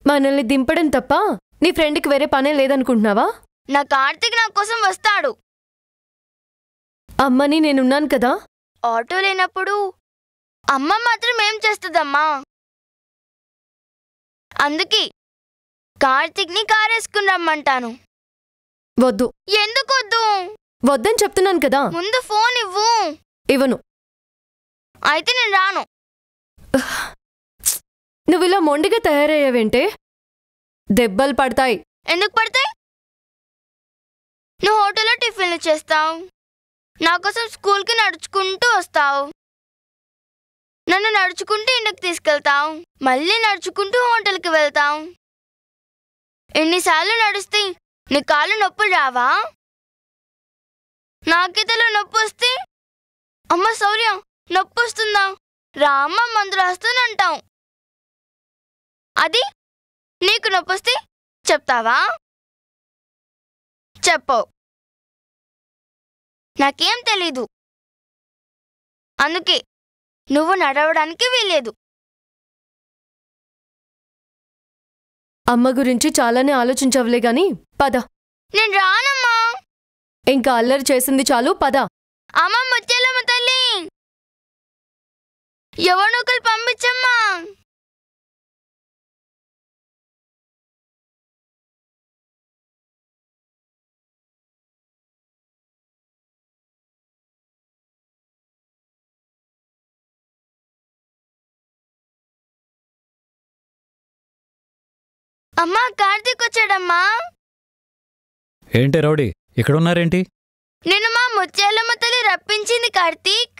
మనల్ని దింపడం తప్ప నీ ఫ్రెండ్కి వేరే పనే లేదనుకుంటున్నావా నా కార్తీక్ నా కోసం వస్తాడు అమ్మని నేనున్నాను కదా ఆటో లేనప్పుడు అమ్మ మాత్రం ఏం చేస్తుందమ్మా అందుకే కార్తీక్ని కారేసుకుని రమ్మంటాను వద్దు ఎందుకు వద్దు వద్దని చెప్తున్నాను కదా ముందు ఫోన్ ఇవ్వు ఇవ్వను అయితే నేను రాను నువ్వు ఇలా మొండిగా తయారయ్యావేంటే దెబ్బలు పడతాయి ఎందుకు పడతాయి నువ్వు హోటల్లో టిఫిన్లు చేస్తావు నా కోసం స్కూల్కి నడుచుకుంటూ వస్తావు నన్ను నడుచుకుంటూ ఇంటికి తీసుకెళ్తావు మళ్ళీ నడుచుకుంటూ హోటల్కి వెళ్తావు ఎన్నిసార్లు నడుస్తే నీ కాళ్ళు నొప్పులు రావా నాకితలో నొప్పి వస్తే అమ్మ శౌర్య నొప్పి వస్తుందా రా అమ్మ మందు రాస్తానంటావు అది నీకు నొప్పి వస్తే చెప్తావా చెప్పవు నాకేం తెలీదు అందుకే నువ్వు నడవడానికి వీలేదు అమ్మ గురించి చాలానే ఆలోచించవులే గాని పద నేను రానమ్మా ఇంకా అల్లరి చేసింది చాలు పద అమ్మ ముచ్చేలమ్మ తల్లి ఎవరినొకరు పంపించమ్మా అమ్మా కార్తీక్ వచ్చాడమ్మా ఏంటి రౌడీ ఇక్కడున్నారేంటి నిన్ను మా ముత్యాలమ్మ తల్లి రప్పించింది కార్తీక్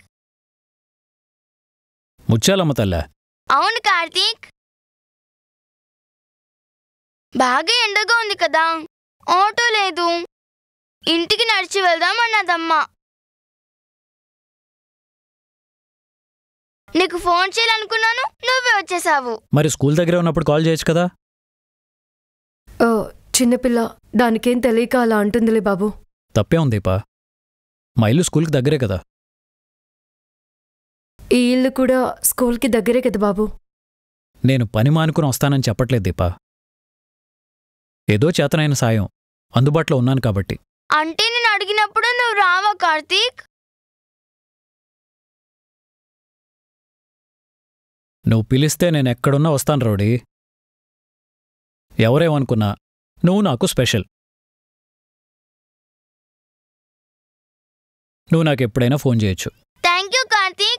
ముత్యాలమ్మ తల్లా అవును కార్తీక్ బాగా ఎండగా ఉంది కదా ఆటో లేదు ఇంటికి నడిచి వెళ్దాం అన్నదమ్మా నీకు ఫోన్ చేయాలనుకున్నాను నువ్వే వచ్చేసావు మరి స్కూల్ దగ్గర ఉన్నప్పుడు కాల్ చేయొచ్చు కదా ఓ చిన్నపిల్ల దానికేం తెలియక అలా అంటుందిలే బాబు తప్పే ఉంది దీపా మా ఇల్లు స్కూల్కి దగ్గరే కదా ఈ ఇల్లు కూడా స్కూల్కి దగ్గరే కదా బాబు నేను పని మానుకుని వస్తానని చెప్పట్లేదు దీపా ఏదో చేతనైన సాయం అందుబాటులో ఉన్నాను కాబట్టి అంటే నేను అడిగినప్పుడు నువ్వు రావా కార్తీక్ నువ్వు పిలిస్తే నేను ఎక్కడున్నా వస్తాను రౌడీ ఎవరేమనుకున్నా నువ్వు నాకు స్పెషల్ నువ్వు నాకు ఎప్పుడైనా ఫోన్ చేయొచ్చు